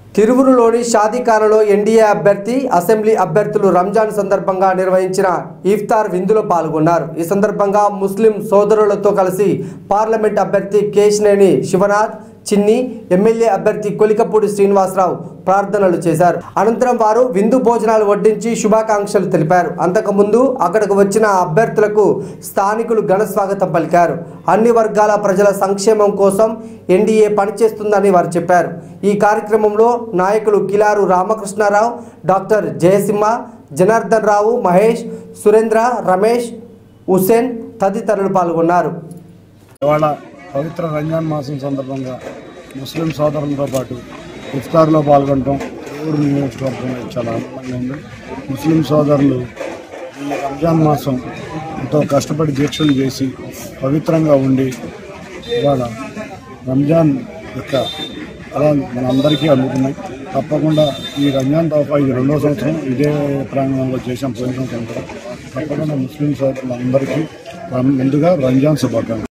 తిరువురులోని షాదీఖానాలో NDA అభ్యర్థి assembly అభ్యర్థులు రంజాన్ సందర్భంగా నిర్వహించిన ఇఫ్తార్ విందులో పాల్గొన్నారు ఈ సందర్భంగా ముస్లిం సోదరులతో కలిసి పార్లమెంట్ అభ్యర్థి కేశినేని శివనాథ్ చిన్ని ఎమ్మెల్యే అభ్యర్థి కొలికపూడి శ్రీనివాసరావు ప్రార్థనలు చేశారు అనంతరం వారు విందు భోజనాలు వడ్డించి శుభాకాంక్షలు తెలిపారు అంతకుముందు అక్కడకు వచ్చిన అభ్యర్థులకు స్థానికులు ఘన స్వాగతం పలికారు అన్ని వర్గాల ప్రజల సంక్షేమం కోసం ఎన్డీఏ పనిచేస్తుందని వారు చెప్పారు ఈ కార్యక్రమంలో నాయకులు కిలారు రామకృష్ణారావు డాక్టర్ జయసింహ జనార్దన్ రావు మహేష్ సురేంద్ర రమేష్ హుసేన్ తదితరులు పాల్గొన్నారు ఇవాళ పవిత్ర రంజాన్ మాసం సందర్భంగా ముస్లిం సోదరులతో పాటు ఇఫ్తార్లో పాల్గొనడం ఊరు నియోజకవర్గం చాలా ఆనందంగా ఉంది ముస్లిం సోదరులు ఈ రంజాన్ మాసం ఎంతో కష్టపడి దీక్షలు చేసి పవిత్రంగా ఉండి ఇవాళ రంజాన్ యొక్క అలా మనందరికీ అందుతున్నాయి తప్పకుండా ఈ రంజాన్ తోఫా ఇది రెండో సంవత్సరం ఇదే ప్రాంగణంలో చేసాం పోయిన సంవత్సరం కూడా తప్పకుండా ముస్లిం సోదరులందరికీ రం- ముందుగా రంజాన్ శుభాకాంక్షలు